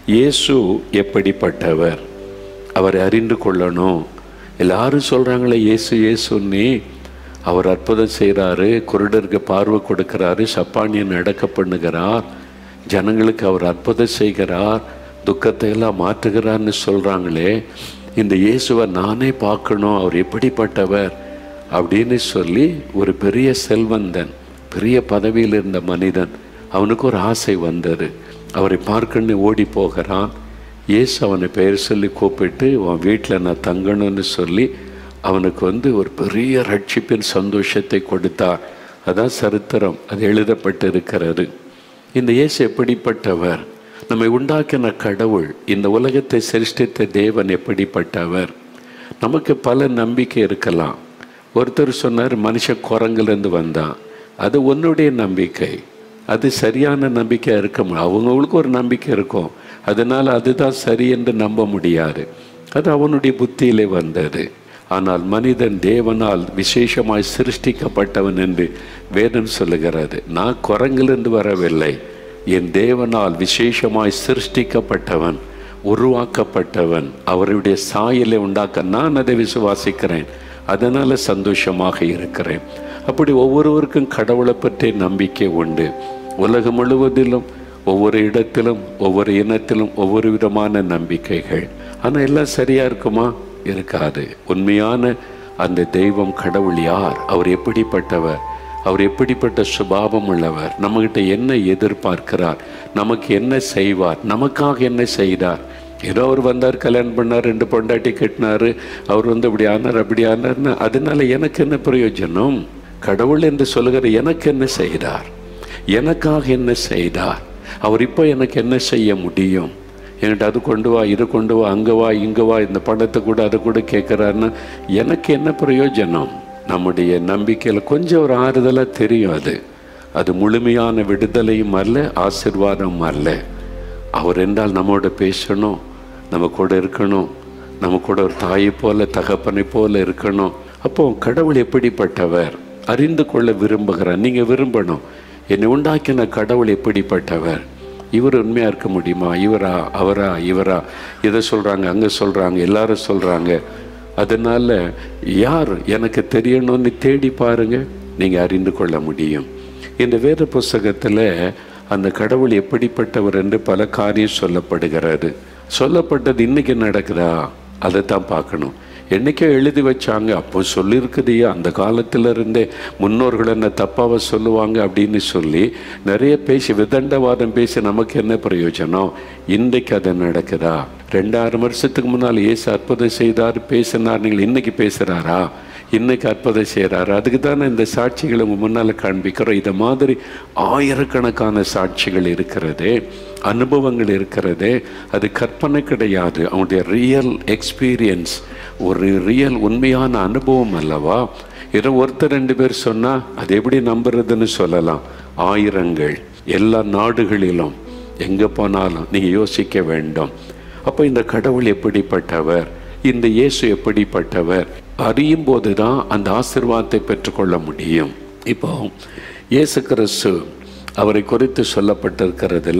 இயேசு எப்படிப்பட்டவர் அவரை அறிந்து கொள்ளணும் எல்லாரும் சொல்கிறாங்களே இயேசு இயேசுன்னு அவர் அற்புதம் செய்கிறாரு குருடருக்கு பார்வை கொடுக்கிறாரு சப்பானியை நடக்க பண்ணுகிறார் ஜனங்களுக்கு அவர் அற்புதம் செய்கிறார் துக்கத்தை எல்லாம் மாற்றுகிறார்னு சொல்கிறாங்களே இந்த இயேசுவை நானே பார்க்கணும் அவர் எப்படிப்பட்டவர் அப்படின்னு சொல்லி ஒரு பெரிய செல்வந்தன் பெரிய பதவியில் இருந்த மனிதன் அவனுக்கு ஒரு ஆசை வந்தது அவரை பார்க்கணுன்னு ஓடி போகிறான் இயேசு அவனை பெயர் சொல்லி கூப்பிட்டு உன் வீட்டில் நான் தங்கணும்னு சொல்லி அவனுக்கு வந்து ஒரு பெரிய ரட்சிப்பின் சந்தோஷத்தை கொடுத்தார் அதான் சரித்திரம் அது எழுதப்பட்டு இருக்கிறது இந்த இயேசு எப்படிப்பட்டவர் நம்மை உண்டாக்கின கடவுள் இந்த உலகத்தை சிருஷ்டித்த தேவன் எப்படிப்பட்டவர் நமக்கு பல நம்பிக்கை இருக்கலாம் ஒருத்தர் சொன்னார் மனுஷன் குரங்குலேருந்து வந்தான் அது உன்னுடைய நம்பிக்கை அது சரியான நம்பிக்கையாக இருக்க முடியும் அவங்களுக்கு ஒரு நம்பிக்கை இருக்கும் அதனால் அதுதான் சரி என்று நம்ப முடியாது அது அவனுடைய புத்தியிலே வந்தது ஆனால் மனிதன் தேவனால் விசேஷமாய் சிருஷ்டிக்கப்பட்டவன் என்று வேதம் சொல்லுகிறது நான் குரங்கிலிருந்து வரவில்லை என் தேவனால் விசேஷமாய் சிருஷ்டிக்கப்பட்டவன் உருவாக்கப்பட்டவன் அவருடைய சாயலை உண்டாக்க நான் அதை விசுவாசிக்கிறேன் அதனால் சந்தோஷமாக இருக்கிறேன் அப்படி ஒவ்வொருவருக்கும் கடவுளை பற்றிய நம்பிக்கை உண்டு உலகம் முழுவதிலும் ஒவ்வொரு இடத்திலும் ஒவ்வொரு இனத்திலும் ஒவ்வொரு விதமான நம்பிக்கைகள் ஆனால் எல்லாம் சரியாக இருக்குமா இருக்காது உண்மையான அந்த தெய்வம் கடவுள் யார் அவர் எப்படிப்பட்டவர் அவர் எப்படிப்பட்ட சுபாவம் உள்ளவர் நம்மகிட்ட என்ன எதிர்பார்க்கிறார் நமக்கு என்ன செய்வார் நமக்காக என்ன செய்தார் ஏதோ அவர் வந்தார் கல்யாணம் பண்ணார் ரெண்டு பொண்டாட்டி கட்டினார் அவர் வந்து இப்படி ஆனார் அப்படி ஆனார்னு அதனால எனக்கு என்ன பிரயோஜனம் கடவுள் என்று சொல்லுகிற எனக்கு என்ன செய்தார் எனக்காக என்ன செய்தார் அவர் இப்போ எனக்கு என்ன செய்ய முடியும் என்கிட்ட அது கொண்டு வா இது கொண்டு வா அங்கே வா இங்கே வா இந்த பணத்தை கூட அதை கூட கேட்குறாருன்னா எனக்கு என்ன பிரயோஜனம் நம்முடைய நம்பிக்கையில் கொஞ்சம் ஒரு ஆறுதலாக தெரியும் அது அது முழுமையான விடுதலையும் அல்ல ஆசிர்வாதம் அல்ல அவர் என்றால் நம்மோட பேசணும் நம்ம கூட இருக்கணும் நம்ம கூட ஒரு தாயை போல தகப்பனை போல இருக்கணும் அப்போ கடவுள் எப்படிப்பட்டவர் அறிந்து கொள்ள விரும்புகிறார் நீங்கள் விரும்பணும் என்னை உண்டாக்கின கடவுள் எப்படிப்பட்டவர் இவர் உண்மையாக இருக்க முடியுமா இவரா அவரா இவரா இதை சொல்கிறாங்க அங்கே சொல்கிறாங்க எல்லாரும் சொல்கிறாங்க அதனால் யார் எனக்கு தெரியணும்னு தேடி பாருங்க நீங்கள் அறிந்து கொள்ள முடியும் இந்த வேத புஸ்தகத்தில் அந்த கடவுள் எப்படிப்பட்டவர் என்று பல காரியம் சொல்லப்படுகிறது சொல்லப்பட்டது இன்னைக்கு நடக்குதா அதை தான் பார்க்கணும் என்னைக்கோ எழுதி வச்சாங்க அப்போ சொல்லியிருக்குதையே அந்த காலத்துல இருந்தே முன்னோர்கள் என்ன தப்பாக சொல்லுவாங்க அப்படின்னு சொல்லி நிறைய பேசி விதண்டவாதம் பேசி நமக்கு என்ன பிரயோஜனம் இன்றைக்கு அது நடக்குதா ரெண்டாயிரம் வருஷத்துக்கு முன்னால் ஏசு அற்புதம் செய்தார் பேசினார் நீங்கள் இன்னைக்கு பேசுகிறாரா இன்னைக்கு அற்புதம் செய்கிறாரு அதுக்கு தானே இந்த சாட்சிகளை உங்கள் முன்னால் காண்பிக்கிறோம் இதை மாதிரி ஆயிரக்கணக்கான சாட்சிகள் இருக்கிறது அனுபவங்கள் இருக்கிறது அது கற்பனை கிடையாது அவனுடைய ரியல் எக்ஸ்பீரியன்ஸ் ஒரு ரியல் உண்மையான அனுபவம் அல்லவா இதை ஒருத்தர் ரெண்டு பேர் சொன்னால் அது எப்படி நம்புறதுன்னு சொல்லலாம் ஆயிரங்கள் எல்லா நாடுகளிலும் எங்கே போனாலும் நீங்கள் யோசிக்க வேண்டும் அப்போ இந்த கடவுள் எப்படிப்பட்டவர் இந்த இயேசு எப்படிப்பட்டவர் அறியும் போது தான் அந்த ஆசிர்வாதத்தை பெற்றுக்கொள்ள முடியும் இப்போ இயேசு கிறிஸ்து அவரை குறித்து சொல்லப்பட்டிருக்கிறதுல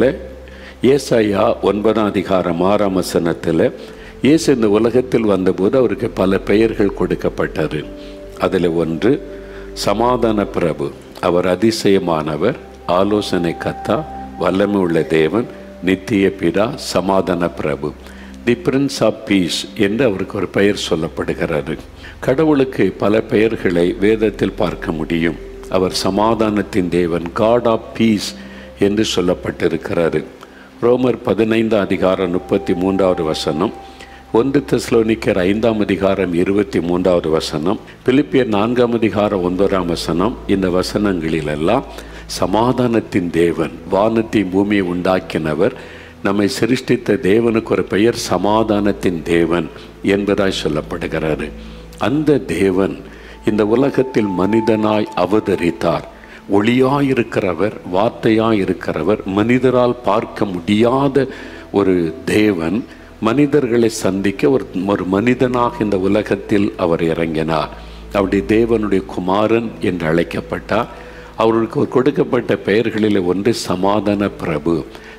ஏசாயா ஒன்பதாம் அதிகாரம் ஆறாம் வசனத்தில் இயேசு இந்த உலகத்தில் வந்தபோது அவருக்கு பல பெயர்கள் கொடுக்கப்பட்டது அதில் ஒன்று சமாதான பிரபு அவர் அதிசயமானவர் ஆலோசனை கத்தா வல்லமை உள்ள தேவன் நித்திய பிதா சமாதான பிரபு தி பிரின்ஸ் ஆஃப் பீஸ் என்று அவருக்கு ஒரு பெயர் சொல்லப்படுகிறது கடவுளுக்கு பல பெயர்களை வேதத்தில் பார்க்க முடியும் அவர் சமாதானத்தின் தேவன் காட் ஆஃப் பீஸ் என்று சொல்லப்பட்டிருக்கிறாரு ரோமர் பதினைந்து அதிகாரம் முப்பத்தி மூன்றாவது வசனம் ஒன்று தெஸ்லோனிக்கர் ஐந்தாம் அதிகாரம் இருபத்தி மூன்றாவது வசனம் பிலிப்பியர் நான்காம் அதிகாரம் ஒன்பதாம் வசனம் இந்த வசனங்களிலெல்லாம் சமாதானத்தின் தேவன் வானத்தையும் பூமியை உண்டாக்கினவர் நம்மை சிருஷ்டித்த தேவனுக்கு ஒரு பெயர் சமாதானத்தின் தேவன் என்பதாய் சொல்லப்படுகிறாரு அந்த தேவன் இந்த உலகத்தில் மனிதனாய் அவதரித்தார் ஒளியாயிருக்கிறவர் வார்த்தையாயிருக்கிறவர் மனிதரால் பார்க்க முடியாத ஒரு தேவன் மனிதர்களை சந்திக்க ஒரு ஒரு மனிதனாக இந்த உலகத்தில் அவர் இறங்கினார் அவருடைய தேவனுடைய குமாரன் என்று அழைக்கப்பட்டார் அவருக்கு கொடுக்கப்பட்ட பெயர்களில் ஒன்று சமாதான பிரபு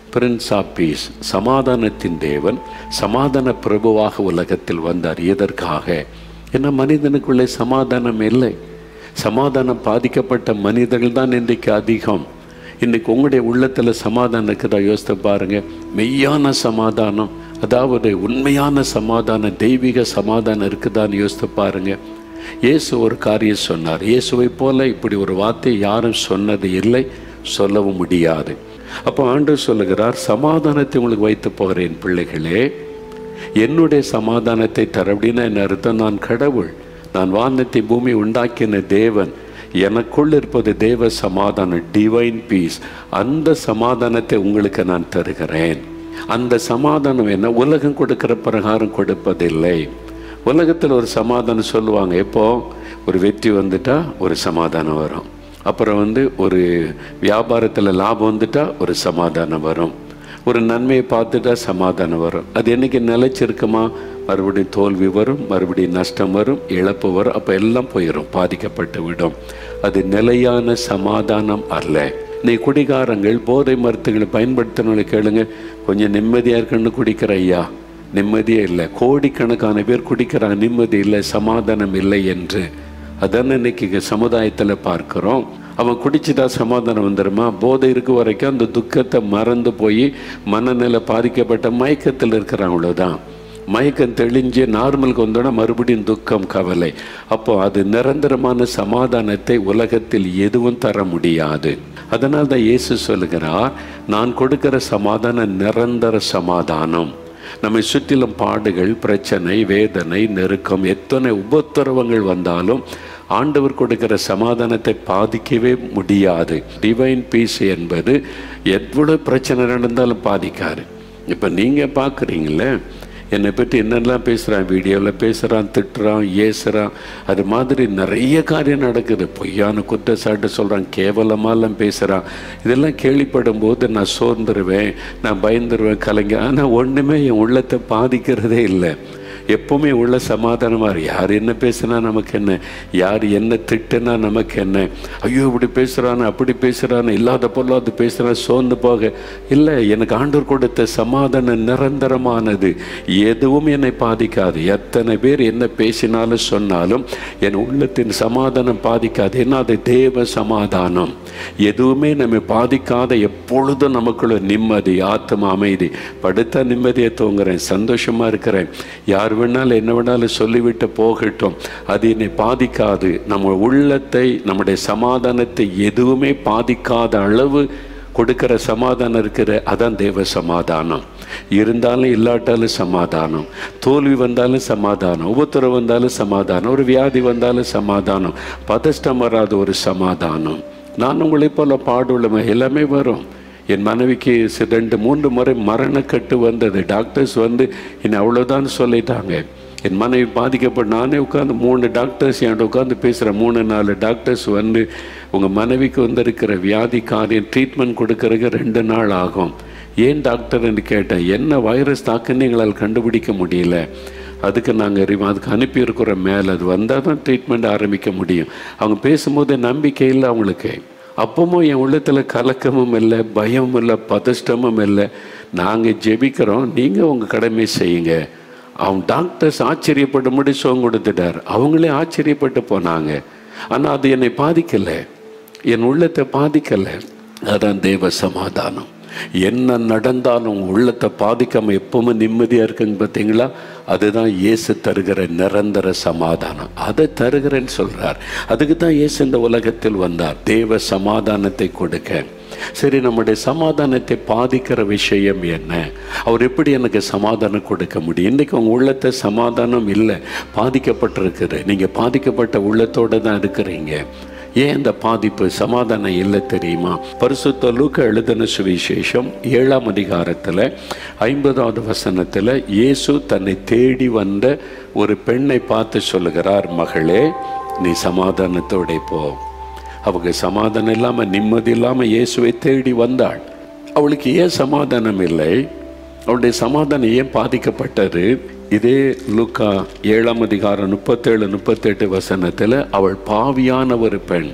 பிரின்ஸ் ஆஃப் பீஸ் சமாதானத்தின் தேவன் சமாதான பிரபுவாக உலகத்தில் வந்தார் எதற்காக ஏன்னா மனிதனுக்குள்ளே சமாதானம் இல்லை சமாதானம் பாதிக்கப்பட்ட மனிதர்கள் தான் இன்றைக்கு அதிகம் இன்னைக்கு உங்களுடைய உள்ளத்தில் சமாதானம் இருக்குதா யோசித்து பாருங்க மெய்யான சமாதானம் அதாவது உண்மையான சமாதானம் தெய்வீக சமாதானம் இருக்குதான்னு யோசித்து பாருங்க இயேசு ஒரு காரியம் சொன்னார் இயேசுவை போல இப்படி ஒரு வார்த்தை யாரும் சொன்னது இல்லை சொல்லவும் முடியாது அப்போ ஆண்டவர் சொல்லுகிறார் சமாதானத்தை உங்களுக்கு வைத்து போகிறேன் பிள்ளைகளே என்னுடைய சமாதானத்தை தர அப்படின்னா என்ன அர்த்தம் நான் கடவுள் நான் வானத்தை பூமி உண்டாக்கின தேவன் எனக்குள் இருப்பது தேவ சமாதானம் டிவைன் பீஸ் அந்த சமாதானத்தை உங்களுக்கு நான் தருகிறேன் அந்த சமாதானம் என்ன உலகம் கொடுக்கிற பிரகாரம் கொடுப்பதில்லை உலகத்தில் ஒரு சமாதானம் சொல்லுவாங்க எப்போ ஒரு வெற்றி வந்துட்டா ஒரு சமாதானம் வரும் அப்புறம் வந்து ஒரு வியாபாரத்தில் லாபம் வந்துட்டா ஒரு சமாதானம் வரும் ஒரு நன்மையை பார்த்துட்டா சமாதானம் வரும் அது என்னைக்கு நிலைச்சிருக்குமா மறுபடியும் தோல்வி வரும் மறுபடியும் நஷ்டம் வரும் இழப்பு வரும் அப்போ எல்லாம் போயிடும் பாதிக்கப்பட்டு விடும் அது நிலையான சமாதானம் அல்ல நீ குடிகாரங்கள் போதை மருத்துகளை பயன்படுத்தினவங்களை கேளுங்க கொஞ்சம் நிம்மதியாக இருக்குன்னு குடிக்கிற ஐயா நிம்மதியே இல்லை கோடிக்கணக்கான பேர் குடிக்கிறாங்க நிம்மதி இல்லை சமாதானம் இல்லை என்று அதானே இன்னைக்கு சமுதாயத்தில் பார்க்குறோம் அவன் குடிச்சுட்டா சமாதானம் வந்துடுமா போதை இருக்க வரைக்கும் அந்த துக்கத்தை மறந்து போய் மனநிலை பாதிக்கப்பட்ட மயக்கத்தில் இருக்கிறான் அவ்வளோதான் மயக்கம் தெளிஞ்சு நார்மலுக்கு வந்தோன்னா மறுபடியும் துக்கம் கவலை அப்போ அது நிரந்தரமான சமாதானத்தை உலகத்தில் எதுவும் தர முடியாது அதனால் தான் இயேசு சொல்லுகிறார் நான் கொடுக்கிற சமாதானம் நிரந்தர சமாதானம் நம்மை சுற்றிலும் பாடுகள் பிரச்சனை வேதனை நெருக்கம் எத்தனை உபத்திரவங்கள் வந்தாலும் ஆண்டவர் கொடுக்கிற சமாதானத்தை பாதிக்கவே முடியாது டிவைன் பீஸ் என்பது எவ்வளவு பிரச்சனை நடந்தாலும் பாதிக்காது இப்போ நீங்கள் பார்க்குறீங்களே என்னை பற்றி என்னெல்லாம் பேசுகிறான் வீடியோவில் பேசுகிறான் திட்டுறான் ஏசுகிறான் அது மாதிரி நிறைய காரியம் நடக்குது பொய்யான குற்றச்சாட்டு சொல்கிறான் கேவலமாலாம் பேசுகிறான் இதெல்லாம் கேள்விப்படும் போது நான் சோர்ந்துருவேன் நான் பயந்துருவேன் கலைஞர் ஆனால் ஒன்றுமே என் உள்ளத்தை பாதிக்கிறதே இல்லை எப்பவுமே உள்ள சமாதானமாக இரு. யார் என்ன பேசுனா நமக்கு என்ன யார் என்ன திட்டுனா நமக்கு என்ன ஐயோ இப்படி பேசுகிறான்னு அப்படி பேசுகிறான்னு இல்லாத பொருளாது பேசுகிறான் சோர்ந்து போக இல்லை எனக்கு ஆண்டவர் கொடுத்த சமாதானம் நிரந்தரமானது எதுவும் என்னை பாதிக்காது எத்தனை பேர் என்ன பேசினாலும் சொன்னாலும் என் உள்ளத்தின் சமாதானம் பாதிக்காது ஏன்னா அது தேவ சமாதானம் எதுவுமே நம்மை பாதிக்காத எப்பொழுதும் நமக்குள்ள நிம்மதி ஆத்ம அமைதி படுத்தா நிம்மதியை தூங்குறேன் சந்தோஷமா இருக்கிறேன் யார் வேணாலும் என்ன வேணாலும் சொல்லிவிட்டு போகட்டும் அது என்னை பாதிக்காது நம்ம உள்ளத்தை நம்முடைய சமாதானத்தை எதுவுமே பாதிக்காத அளவு கொடுக்கிற சமாதானம் இருக்கிற அதான் தேவ சமாதானம் இருந்தாலும் இல்லாட்டாலும் சமாதானம் தோல்வி வந்தாலும் சமாதானம் உபத்திரம் வந்தாலும் சமாதானம் ஒரு வியாதி வந்தாலும் சமாதானம் பதஷ்டம் வராத ஒரு சமாதானம் நான் உங்களைப் போல பாடுள்ள எல்லாமே வரும் என் மனைவிக்கு சி- ரெண்டு மூன்று முறை மரணக்கட்டு வந்தது டாக்டர்ஸ் வந்து என்னை அவ்வளோதான் சொல்லிட்டாங்க என் மனைவி பாதிக்கப்பட்டு நானே உட்காந்து மூணு டாக்டர்ஸ் என்கிட்ட உட்காந்து பேசுகிறேன் மூணு நாலு டாக்டர்ஸ் வந்து உங்கள் மனைவிக்கு வந்திருக்கிற வியாதி காரியம் ட்ரீட்மெண்ட் கொடுக்கறதுக்கு ரெண்டு நாள் ஆகும் ஏன் டாக்டர் என்று கேட்டேன் என்ன வைரஸ் தாக்குன்னு எங்களால் கண்டுபிடிக்க முடியல அதுக்கு நாங்கள் அதுக்கு அனுப்பியிருக்கிறோம் மேலே அது வந்தால் தான் ட்ரீட்மெண்ட் ஆரம்பிக்க முடியும் அவங்க பேசும்போது நம்பிக்கை இல்லை அவங்களுக்கு அப்பவும் என் உள்ளத்தில் கலக்கமும் இல்லை பயமும் இல்லை பதஷ்டமும் இல்லை நாங்கள் ஜெபிக்கிறோம் நீங்கள் உங்கள் கடமை செய்யுங்க அவங்க டாக்டர்ஸ் ஆச்சரியப்படும்படி சோகம் கொடுத்துட்டார் அவங்களே ஆச்சரியப்பட்டு போனாங்க ஆனால் அது என்னை பாதிக்கலை என் உள்ளத்தை பாதிக்கலை அதான் தேவ சமாதானம் என்ன நடந்தாலும் உங்க உள்ளத்தை பாதிக்காம எப்பவுமே நிம்மதியா இருக்குங்க பார்த்தீங்களா அதுதான் இயேசு தருகிற நிரந்தர சமாதானம் அதை தருகிறேன்னு சொல்றார் அதுக்கு தான் இயேசு இந்த உலகத்தில் வந்தார் தேவ சமாதானத்தை கொடுக்க சரி நம்முடைய சமாதானத்தை பாதிக்கிற விஷயம் என்ன அவர் எப்படி எனக்கு சமாதானம் கொடுக்க முடியும் இன்னைக்கு உங்க உள்ளத்தை சமாதானம் இல்லை பாதிக்கப்பட்டிருக்குது நீங்க பாதிக்கப்பட்ட உள்ளத்தோட தான் இருக்கிறீங்க ஏன் இந்த பாதிப்பு சமாதானம் இல்லை தெரியுமா பரிசுத்த லூக்கா எழுதின சுவிசேஷம் ஏழாம் அதிகாரத்தில் ஐம்பதாவது வசனத்தில் இயேசு தன்னை தேடி வந்த ஒரு பெண்ணை பார்த்து சொல்லுகிறார் மகளே நீ சமாதானத்தோட போ அவங்க சமாதானம் இல்லாமல் நிம்மதி இல்லாமல் இயேசுவை தேடி வந்தாள் அவளுக்கு ஏன் சமாதானம் இல்லை அவளுடைய சமாதானம் ஏன் பாதிக்கப்பட்டது இதே லூக்கா ஏழாம் அதிகாரம் முப்பத்தேழு முப்பத்தெட்டு வசனத்தில் அவள் பாவியான ஒரு பெண்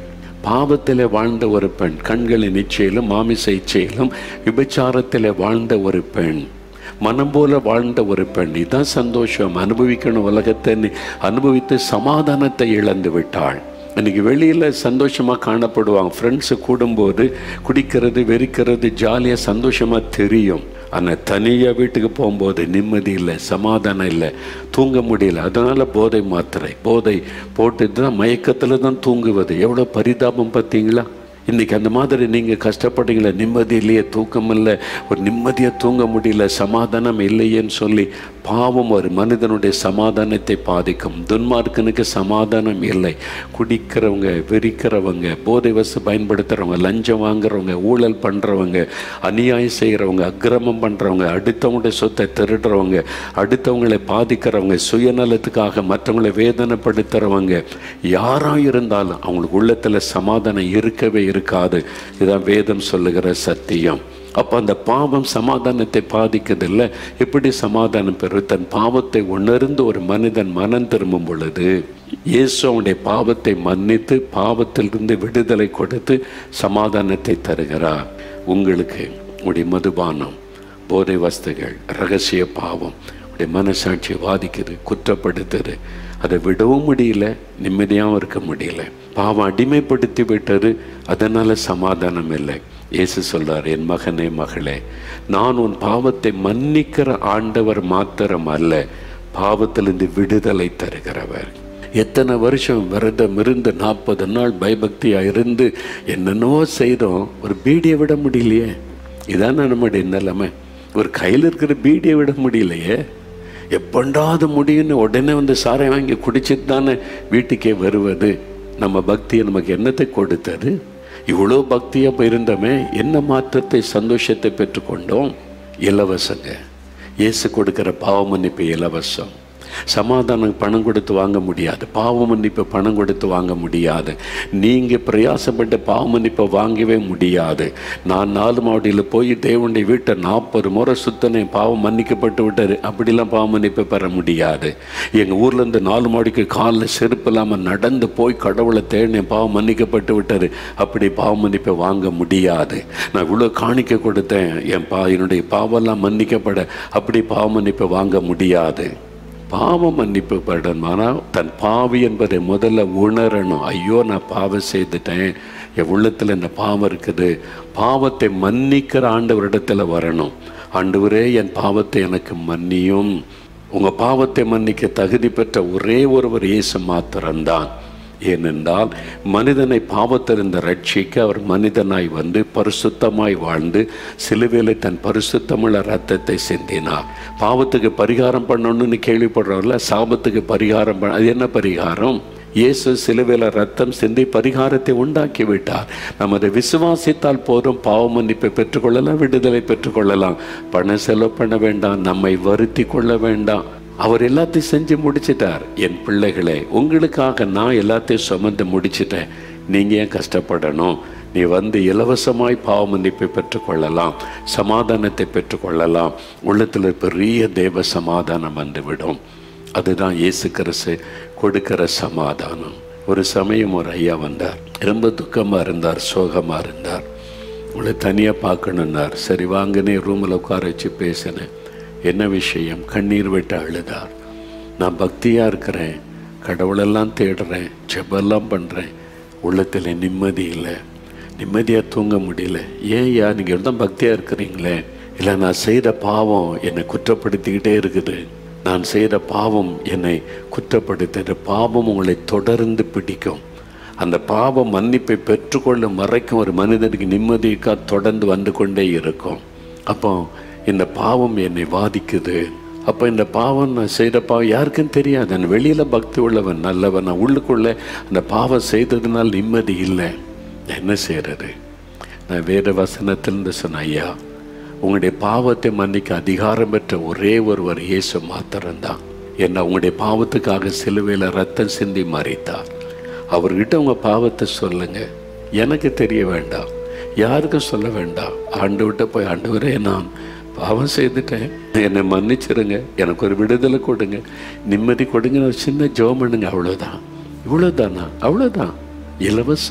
பாவத்திலே வாழ்ந்த ஒரு பெண் கண்களின் இச்சையிலும் மாமிச இச்சையிலும் விபச்சாரத்திலே வாழ்ந்த ஒரு பெண் மனம் போல வாழ்ந்த ஒரு பெண் இதான் சந்தோஷம் அனுபவிக்கணும் உலகத்தை நீ அனுபவித்து சமாதானத்தை இழந்து விட்டாள் இன்னைக்கு வெளியில் சந்தோஷமாக காணப்படுவாங்க ஃப்ரெண்ட்ஸு கூடும்போது குடிக்கிறது வெறிக்கிறது ஜாலியாக சந்தோஷமாக தெரியும் ஆனால் தனியாக வீட்டுக்கு போகும்போது நிம்மதி இல்லை சமாதானம் இல்லை தூங்க முடியல அதனால் போதை மாத்திரை போதை போட்டு தான் மயக்கத்தில் தான் தூங்குவது எவ்வளோ பரிதாபம் பார்த்தீங்களா இன்னைக்கு அந்த மாதிரி நீங்கள் கஷ்டப்படுறீங்களே நிம்மதி இல்லையே தூக்கம் இல்லை ஒரு நிம்மதியாக தூங்க முடியல சமாதானம் இல்லையேன்னு சொல்லி பாவம் ஒரு மனிதனுடைய சமாதானத்தை பாதிக்கும் துன்மார்க்கனுக்கு சமாதானம் இல்லை குடிக்கிறவங்க வெறிக்கிறவங்க போதை வசு பயன்படுத்துகிறவங்க லஞ்சம் வாங்குறவங்க ஊழல் பண்ணுறவங்க அநியாயம் செய்கிறவங்க அக்கிரமம் பண்ணுறவங்க அடுத்தவங்களுடைய சொத்தை திருடுறவங்க அடுத்தவங்களை பாதிக்கிறவங்க சுயநலத்துக்காக மற்றவங்களை வேதனைப்படுத்துகிறவங்க யாராக இருந்தாலும் அவங்களுக்கு உள்ளத்தில் சமாதானம் இருக்கவே இருக்காது இதுதான் வேதம் சொல்லுகிற சத்தியம் அப்போ அந்த பாவம் சமாதானத்தை பாதிக்கதில்லை எப்படி சமாதானம் பெறும் தன் பாவத்தை உணர்ந்து ஒரு மனிதன் மனம் திரும்பும் பொழுது இயேசு அவனுடைய பாவத்தை மன்னித்து பாவத்திலிருந்து விடுதலை கொடுத்து சமாதானத்தை தருகிறார் உங்களுக்கு உடைய மதுபானம் போதை வஸ்துகள் ரகசிய பாவம் உடைய மனசாட்சியை வாதிக்குது குற்றப்படுத்துது அதை விடவும் முடியல நிம்மதியாகவும் இருக்க முடியல பாவம் அடிமைப்படுத்தி விட்டது அதனால சமாதானம் இல்லை இயேசு சொல்றார் என் மகனே மகளே நான் உன் பாவத்தை மன்னிக்கிற ஆண்டவர் மாத்திரம் அல்ல பாவத்திலிருந்து விடுதலை தருகிறவர் எத்தனை வருஷம் விரதம் இருந்து நாற்பது நாள் பயபக்தியா இருந்து என்னென்னவோ செய்தோம் ஒரு பீடியை விட முடியலையே இதான் நம்முடைய நிலைமை ஒரு கையில் இருக்கிற பீடியை விட முடியலையே எப்பண்டாவது முடியும்னு உடனே வந்து சாரை வாங்கி குடிச்சிட்டு தானே வீட்டுக்கே வருவது நம்ம பக்தியை நமக்கு என்னத்தை கொடுத்தது இவ்வளோ பக்தியாக இருந்தோமே என்ன மாற்றத்தை சந்தோஷத்தை பெற்றுக்கொண்டோம் இலவசங்க இயேசு கொடுக்கிற பாவ மன்னிப்பு இலவசம் சமாதானம் பணம் கொடுத்து வாங்க முடியாது பாவ மன்னிப்பு பணம் கொடுத்து வாங்க முடியாது நீங்கள் பிரயாசப்பட்ட பாவ மன்னிப்பை வாங்கவே முடியாது நான் நாலு மாவடியில் போய் தேவனுடைய வீட்டை நாற்பது முறை சுத்தனை பாவம் மன்னிக்கப்பட்டு விட்டாரு அப்படிலாம் பாவ மன்னிப்பை பெற முடியாது எங்கள் ஊர்லேருந்து நாலு மாடிக்கு காலில் செருப்பு இல்லாமல் நடந்து போய் கடவுளை தேடினேன் பாவம் மன்னிக்கப்பட்டு விட்டாரு அப்படி பாவ மன்னிப்பை வாங்க முடியாது நான் இவ்வளோ காணிக்க கொடுத்தேன் என் பா என்னுடைய பாவெல்லாம் மன்னிக்கப்பட அப்படி பாவ மன்னிப்பை வாங்க முடியாது பாவ மன்னிப்பு படணுமானால் தன் பாவி என்பதை முதல்ல உணரணும் ஐயோ நான் பாவம் செய்துட்டேன் என் உள்ளத்தில் இந்த பாவம் இருக்குது பாவத்தை மன்னிக்கிற ஆண்டவரிடத்தில் வரணும் ஆண்டவரே என் பாவத்தை எனக்கு மன்னியும் உங்கள் பாவத்தை மன்னிக்க தகுதி பெற்ற ஒரே ஒருவர் இயேசு மாத்திரம்தான் ஏனென்றால் மனிதனை பாவத்திலிருந்து ரட்சிக்க அவர் மனிதனாய் வந்து பரிசுத்தமாய் வாழ்ந்து சிலுவையில் தன் பரிசுத்தமுள்ள ரத்தத்தை சிந்தினார் பாவத்துக்கு பரிகாரம் பண்ணணும்னு கேள்விப்படுறோம்ல சாபத்துக்கு பரிகாரம் பண்ண அது என்ன பரிகாரம் இயேசு சிலுவையில் ரத்தம் சிந்தி பரிகாரத்தை உண்டாக்கி விட்டார் நம்ம அதை விசுவாசித்தால் போதும் பாவ மன்னிப்பை பெற்றுக்கொள்ளலாம் விடுதலை பெற்றுக்கொள்ளலாம் பணம் செலவு பண்ண வேண்டாம் நம்மை வருத்தி கொள்ள வேண்டாம் அவர் எல்லாத்தையும் செஞ்சு முடிச்சிட்டார் என் பிள்ளைகளே உங்களுக்காக நான் எல்லாத்தையும் சுமந்து முடிச்சிட்டேன் நீங்கள் ஏன் கஷ்டப்படணும் நீ வந்து இலவசமாய் பாவ மன்னிப்பை பெற்றுக்கொள்ளலாம் சமாதானத்தை பெற்றுக்கொள்ளலாம் உள்ளத்தில் பெரிய தேவ சமாதானம் வந்துவிடும் அதுதான் இயேசு கிறிஸ்து கொடுக்கிற சமாதானம் ஒரு சமயம் ஒரு ஐயா வந்தார் ரொம்ப துக்கமாக இருந்தார் சோகமாக இருந்தார் உங்களை தனியாக பார்க்கணுன்னார் சரி வாங்கினே ரூமில் உட்கார வச்சு பேசினேன் என்ன விஷயம் கண்ணீர் விட்டு அழுதார் நான் பக்தியாக இருக்கிறேன் கடவுளெல்லாம் தேடுறேன் ஜெபெல்லாம் பண்ணுறேன் உள்ளத்தில் நிம்மதி இல்லை நிம்மதியாக தூங்க முடியல ஏன் யா நீங்கள் தான் பக்தியாக இருக்கிறீங்களே இல்லை நான் செய்த பாவம் என்னை குற்றப்படுத்திக்கிட்டே இருக்குது நான் செய்த பாவம் என்னை குற்றப்படுத்துகிற பாவம் உங்களை தொடர்ந்து பிடிக்கும் அந்த பாவம் மன்னிப்பை பெற்றுக்கொள்ளும் வரைக்கும் ஒரு மனிதனுக்கு நிம்மதிக்காக தொடர்ந்து வந்து கொண்டே இருக்கும் அப்போ இந்த பாவம் என்னை வாதிக்குது அப்போ இந்த பாவம் நான் செய்த பாவம் யாருக்கும் தெரியாது நான் வெளியில் பக்தி உள்ளவன் நல்லவன் நான் உள்ளுக்குள்ளே அந்த பாவம் செய்ததுனால் நிம்மதி இல்லை என்ன செய்கிறது நான் வேத வசனத்திலிருந்து சொன்ன ஐயா உங்களுடைய பாவத்தை மன்னிக்க அதிகாரம் பெற்ற ஒரே ஒருவர் இயேசு மாத்திரம்தான் என்ன உங்களுடைய பாவத்துக்காக சிலுவையில் ரத்தம் சிந்தி மறித்தார் அவர்கிட்ட உங்கள் பாவத்தை சொல்லுங்க எனக்கு தெரிய வேண்டாம் யாருக்கும் சொல்ல வேண்டாம் ஆண்டு போய் ஆண்டவரே நான் பாவம் செய்துட்டேன் என்னை மன்னிச்சிருங்க எனக்கு ஒரு விடுதலை கொடுங்க நிம்மதி கொடுங்க ஒரு சின்ன ஜோம் பண்ணுங்க அவ்வளோதான் இவ்வளோதானா அவ்வளோதான் இலவசம்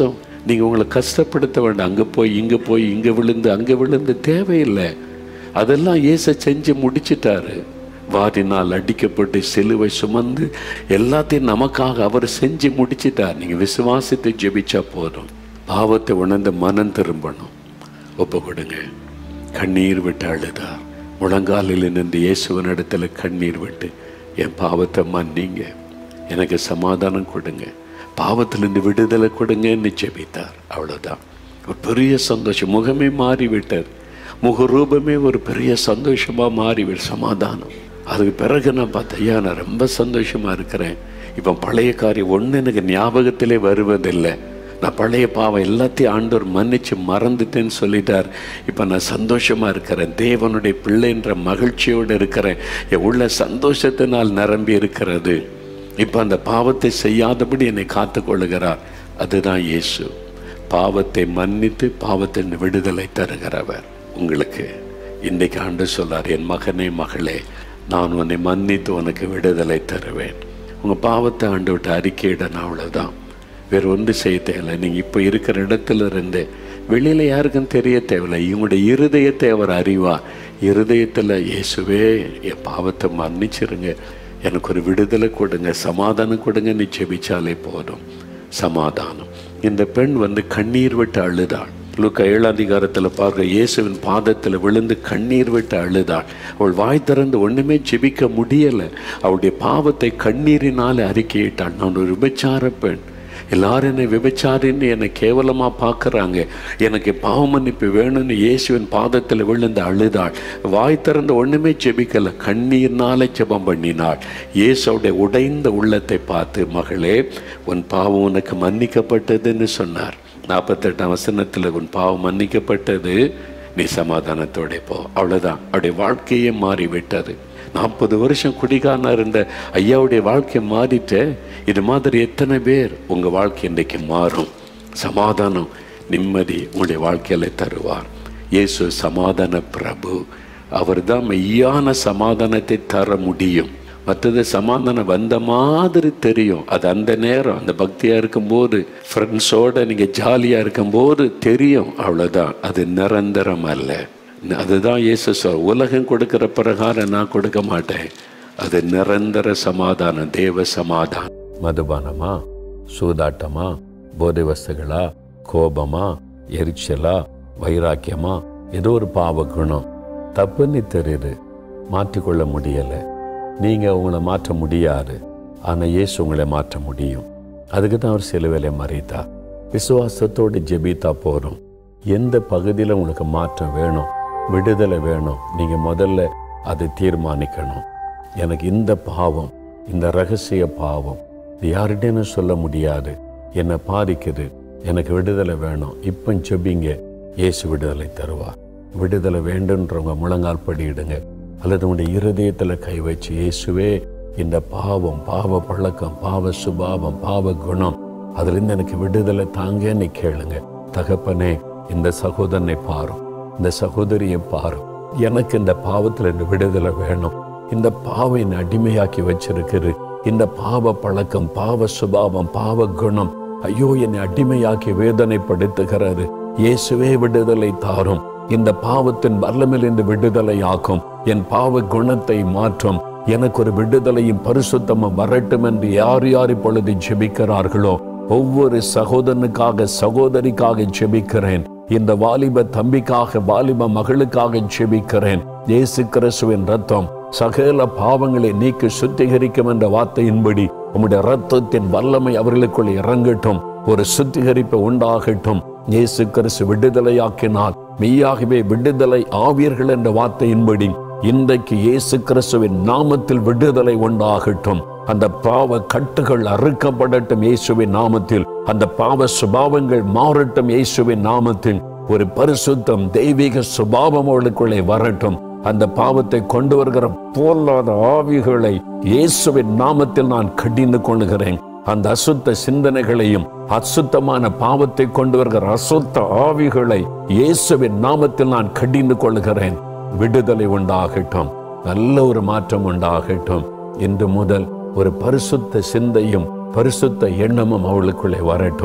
நீங்கள் உங்களை கஷ்டப்படுத்த வேண்டாம் அங்கே போய் இங்கே போய் இங்கே விழுந்து அங்கே விழுந்து தேவையில்லை அதெல்லாம் இயேச செஞ்சு முடிச்சிட்டாரு வாரினால் அடிக்கப்பட்டு சிலுவை சுமந்து எல்லாத்தையும் நமக்காக அவர் செஞ்சு முடிச்சிட்டார் நீங்கள் விசுவாசித்து ஜெபிச்சா போதும் பாவத்தை உணர்ந்து மனம் திரும்பணும் ஒப்பு கொடுங்க கண்ணீர் விட்டு அழுதார் முழங்காலில் நின்று இயேசுவன் இடத்துல கண்ணீர் விட்டு என் பாவத்தை மன்னிங்க எனக்கு சமாதானம் கொடுங்க பாவத்திலிருந்து விடுதலை கொடுங்கன்னு ஜெபித்தார் அவ்வளோதான் ஒரு பெரிய சந்தோஷம் முகமே மாறிவிட்டார் முகரூபமே ஒரு பெரிய சந்தோஷமா மாறிவிடு சமாதானம் அதுக்கு பிறகு நான் பார்த்தேன் ஐயா நான் ரொம்ப சந்தோஷமா இருக்கிறேன் இப்போ பழைய காரியம் ஒன்று எனக்கு ஞாபகத்திலே வருவதில்லை நான் பழைய பாவம் எல்லாத்தையும் ஆண்டவர் மன்னிச்சு மறந்துட்டேன்னு சொல்லிட்டார் இப்போ நான் சந்தோஷமா இருக்கிறேன் தேவனுடைய பிள்ளைன்ற மகிழ்ச்சியோடு இருக்கிறேன் என் உள்ள சந்தோஷத்தினால் நிரம்பி இருக்கிறது இப்போ அந்த பாவத்தை செய்யாதபடி என்னை காத்துக்கொள்ளுகிறார் அதுதான் இயேசு பாவத்தை மன்னித்து பாவத்தின் விடுதலை தருகிறவர் உங்களுக்கு இன்றைக்கு ஆண்டு சொல்லார் என் மகனே மகளே நான் உன்னை மன்னித்து உனக்கு விடுதலை தருவேன் உங்கள் பாவத்தை ஆண்டு விட்டு அறிக்கையிடணும் அவ்வளோதான் வேறு ஒன்று செய்ய தேவையில்லை நீங்கள் இப்போ இருக்கிற இடத்துல இருந்து வெளியில் யாருக்கும் தெரிய தேவையில்லை இவங்களுடைய இருதயத்தை அவர் அறிவா இருதயத்தில் இயேசுவே என் பாவத்தை மன்னிச்சிருங்க எனக்கு ஒரு விடுதலை கொடுங்க சமாதானம் கொடுங்க நீ ஜெபிச்சாலே போதும் சமாதானம் இந்த பெண் வந்து கண்ணீர் விட்டு அழுதாள் லுக்க ஏழாம் அதிகாரத்தில் பார்க்க இயேசுவின் பாதத்தில் விழுந்து கண்ணீர் விட்டு அழுதாள் அவள் வாய் திறந்து ஒன்றுமே ஜெபிக்க முடியலை அவளுடைய பாவத்தை கண்ணீரினால் அறிக்கையிட்டாள் நான் ஒரு விபச்சார பெண் எல்லாரும் என்னை விபச்சாரின்னு என்னை கேவலமாக பார்க்குறாங்க எனக்கு பாவ மன்னிப்பு வேணும்னு இயேசுவின் பாதத்தில் விழுந்து அழுதாள் வாய் திறந்து ஒன்றுமே ஜெபிக்கலை கண்ணீர்னால ஜெபம் பண்ணினாள் இயேசுடைய உடைந்த உள்ளத்தை பார்த்து மகளே உன் பாவம் உனக்கு மன்னிக்கப்பட்டதுன்னு சொன்னார் நாற்பத்தெட்டாம் வசனத்தில் உன் பாவம் மன்னிக்கப்பட்டது நீ சமாதானத்தோட போ அவ்வளோதான் அவருடைய வாழ்க்கையே மாறிவிட்டது நாற்பது வருஷம் குடிகாரனா இருந்த ஐயாவுடைய வாழ்க்கை மாறிட்டு இது மாதிரி எத்தனை பேர் உங்கள் வாழ்க்கை இன்றைக்கு மாறும் சமாதானம் நிம்மதி உங்களுடைய வாழ்க்கையில தருவார் இயேசு சமாதான பிரபு அவர் தான் மெய்யான சமாதானத்தை தர முடியும் மற்றது சமாதானம் வந்த மாதிரி தெரியும் அது அந்த நேரம் அந்த பக்தியாக இருக்கும்போது ஃப்ரெண்ட்ஸோடு நீங்கள் ஜாலியாக இருக்கும்போது தெரியும் அவ்வளோதான் அது நிரந்தரம் அல்ல அதுதான் இயேசு சொல் உலகம் கொடுக்கிற பிரகாரம் நான் கொடுக்க மாட்டேன் அது நிரந்தர சமாதானம் தேவ சமாதானம் மதுபானமா சூதாட்டமா போதை வஸ்துகளா கோபமா எரிச்சலா வைராக்கியமா ஏதோ ஒரு பாவ குணம் தப்புன்னு தெரியுது மாற்றிக்கொள்ள முடியலை நீங்கள் உங்களை மாற்ற முடியாது ஆனால் இயேசு உங்களை மாற்ற முடியும் அதுக்கு தான் அவர் சிலுவையில மறைத்தார் விசுவாசத்தோடு ஜெபித்தா போதும் எந்த பகுதியில் உங்களுக்கு மாற்றம் வேணும் விடுதலை வேணும் நீங்கள் முதல்ல அதை தீர்மானிக்கணும் எனக்கு இந்த பாவம் இந்த ரகசிய பாவம் இது யார்கிட்டேன்னு சொல்ல முடியாது என்னை பாதிக்குது எனக்கு விடுதலை வேணும் இப்போ ஜெபிங்க இயேசு விடுதலை தருவார் விடுதலை வேண்டுன்றவங்க முழங்கால் படியிடுங்க அல்லது உங்களுடைய இருதயத்தில் கை வச்சு இயேசுவே இந்த பாவம் பாவ பழக்கம் பாவ சுபாவம் பாவ குணம் அதுலேருந்து எனக்கு விடுதலை தாங்கன்னு கேளுங்க தகப்பனே இந்த சகோதரனை பாரும் இந்த சகோதரியை பாரும் எனக்கு இந்த பாவத்தில் இந்த விடுதலை வேணும் இந்த பாவை என்னை அடிமையாக்கி வச்சிருக்குது இந்த பாவ பழக்கம் பாவ சுபாவம் பாவ குணம் ஐயோ என்னை அடிமையாக்கி வேதனைப்படுத்துகிறாரு இயேசுவே விடுதலை தாரும் இந்த பாவத்தின் வல்லமிலிருந்து விடுதலை ஆக்கும் என் பாவ குணத்தை மாற்றும் எனக்கு ஒரு விடுதலையும் பரிசுத்தமும் வரட்டும் என்று யார் யார் இப்பொழுது ஜெபிக்கிறார்களோ ஒவ்வொரு சகோதரனுக்காக சகோதரிக்காக ஜெபிக்கிறேன் இந்த வாலிப தம்பிக்காக வாலிப மகளுக்காக ஜெபிக்கிறேன் இயேசு கிறிஸ்துவின் ரத்தம் சகல பாவங்களை நீக்கி சுத்திகரிக்கும் என்ற வார்த்தையின்படி உம்முடைய ரத்தத்தின் வல்லமை அவர்களுக்குள் இறங்கட்டும் ஒரு சுத்திகரிப்பு உண்டாகட்டும் இயேசு கிறிஸ்து விடுதலையாக்கினார் மெய்யாகவே விடுதலை ஆவீர்கள் என்ற வார்த்தையின்படி இன்றைக்கு இயேசு கிறிஸ்துவின் நாமத்தில் விடுதலை உண்டாகட்டும் அந்த பாவ கட்டுகள் அறுக்கப்படட்டும் இயேசுவின் நாமத்தில் அந்த பாவ சுபாவங்கள் மாறட்டும் இயேசுவின் நாமத்தில் ஒரு பரிசுத்தம் தெய்வீக சுபாவம் அவளுக்குள்ளே வரட்டும் அந்த பாவத்தை கொண்டு வருகிற போலாத ஆவிகளை இயேசுவின் நாமத்தில் நான் கடிந்து கொள்கிறேன் அந்த அசுத்த சிந்தனைகளையும் அசுத்தமான பாவத்தை கொண்டு வருகிற அசுத்த ஆவிகளை இயேசுவின் நாமத்தில் நான் கடிந்து கொள்கிறேன் விடுதலை உண்டாகட்டும் நல்ல ஒரு மாற்றம் உண்டாகட்டும் இன்று முதல் ஒரு பரிசுத்த சிந்தையும் பரிசுத்த எண்ணமும் அவளுக்குள்ளே வரட்டும்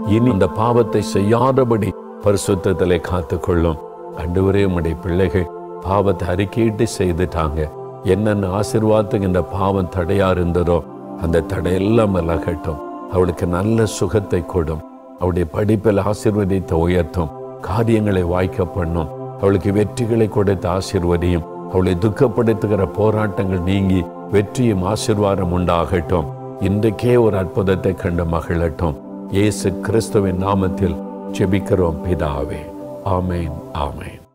இனி இந்த பாவத்தை செய்யாதபடி பரிசுத்தத்திலே காத்துக்கொள்ளும் அன்றுவரே உம்முடைய பிள்ளைகள் பாவத்தை அறிக்கையிட்டு செய்துட்டாங்க என்னென்ன ஆசீர்வாதத்துக்கு இந்த பாவம் தடையா இருந்ததோ அந்த தடையெல்லாம் விலகட்டும் அவளுக்கு நல்ல சுகத்தை கொடும் அவளுடைய படிப்பில் ஆசீர்வதித்த உயர்த்தும் காரியங்களை வாய்க்க பண்ணும் அவளுக்கு வெற்றிகளை கொடுத்து ஆசீர்வதியும் அவளை துக்கப்படுத்துகிற போராட்டங்கள் நீங்கி வெற்றியும் ஆசீர்வாதம் உண்டாகட்டும் இன்றைக்கே ஒரு அற்புதத்தை கண்டு மகிழட்டும் இயேசு கிறிஸ்துவின் நாமத்தில் ஜெபிக்கிறோம் பிதாவே ஆமேன் ஆமேன்